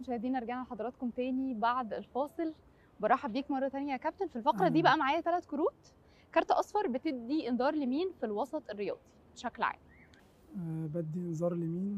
مشاهدينا رجعنا لحضراتكم تاني بعد الفاصل برحب بيك مره تانية يا كابتن في الفقره دي أهلاً. بقى معايا ثلاث كروت كارت اصفر بتدي انذار لمين في الوسط الرياضي بشكل عام آه بدي انذار لمين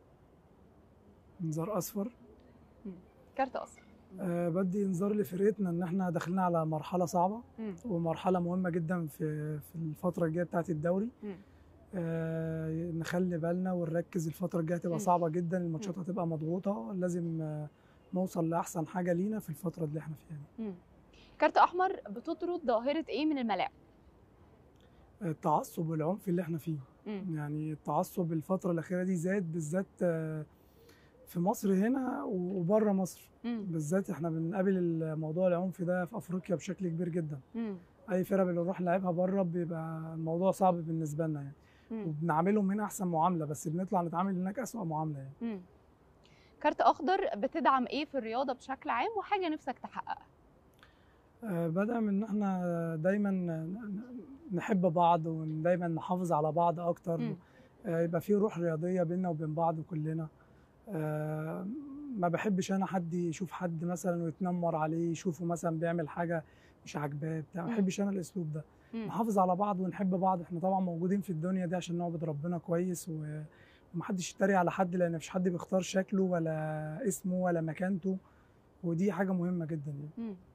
انذار اصفر كارت اصفر آه بدي انذار لفرقتنا ان احنا داخلين على مرحله صعبه مم. ومرحله مهمه جدا في في الفتره الجايه بتاعه الدوري مم. آه نخلي بالنا ونركز الفتره الجايه مم. هتبقى صعبه جدا الماتشات مم. هتبقى مضغوطه لازم آه نوصل لاحسن حاجه لينا في الفتره اللي احنا فيها دي مم. كارت احمر بتطرد ظاهره ايه من الملاعب التعصب والعنف اللي احنا فيه مم. يعني التعصب الفتره الاخيره دي زاد بالذات آه في مصر هنا وبره مصر مم. بالذات احنا بنقابل الموضوع العنف ده في افريقيا بشكل كبير جدا مم. اي فرقه بنروح نلعبها بره بيبقى الموضوع صعب بالنسبه لنا يعني مم. وبنعاملهم هنا احسن معامله بس بنطلع نتعامل هناك اسوأ معامله يعني مم. كارت اخضر بتدعم ايه في الرياضه بشكل عام وحاجه نفسك تحققها آه، بدأ من ان احنا دايما ن- نحب بعض ودايما نحافظ على بعض اكتر مم. آه، يبقى في روح رياضيه بيننا وبين بعض كلنا آه، ما بحبش انا حد يشوف حد مثلا ويتنمر عليه يشوفه مثلا بيعمل حاجه مش عاجباه بتاع ما مم. بحبش انا الاسلوب ده مم. نحافظ على بعض ونحب بعض احنا طبعا موجودين في الدنيا دي عشان نعبد ربنا كويس و... ومحدش يتريق على حد لان مفيش حد بيختار شكله ولا اسمه ولا مكانته ودي حاجه مهمه جدا يعني مم.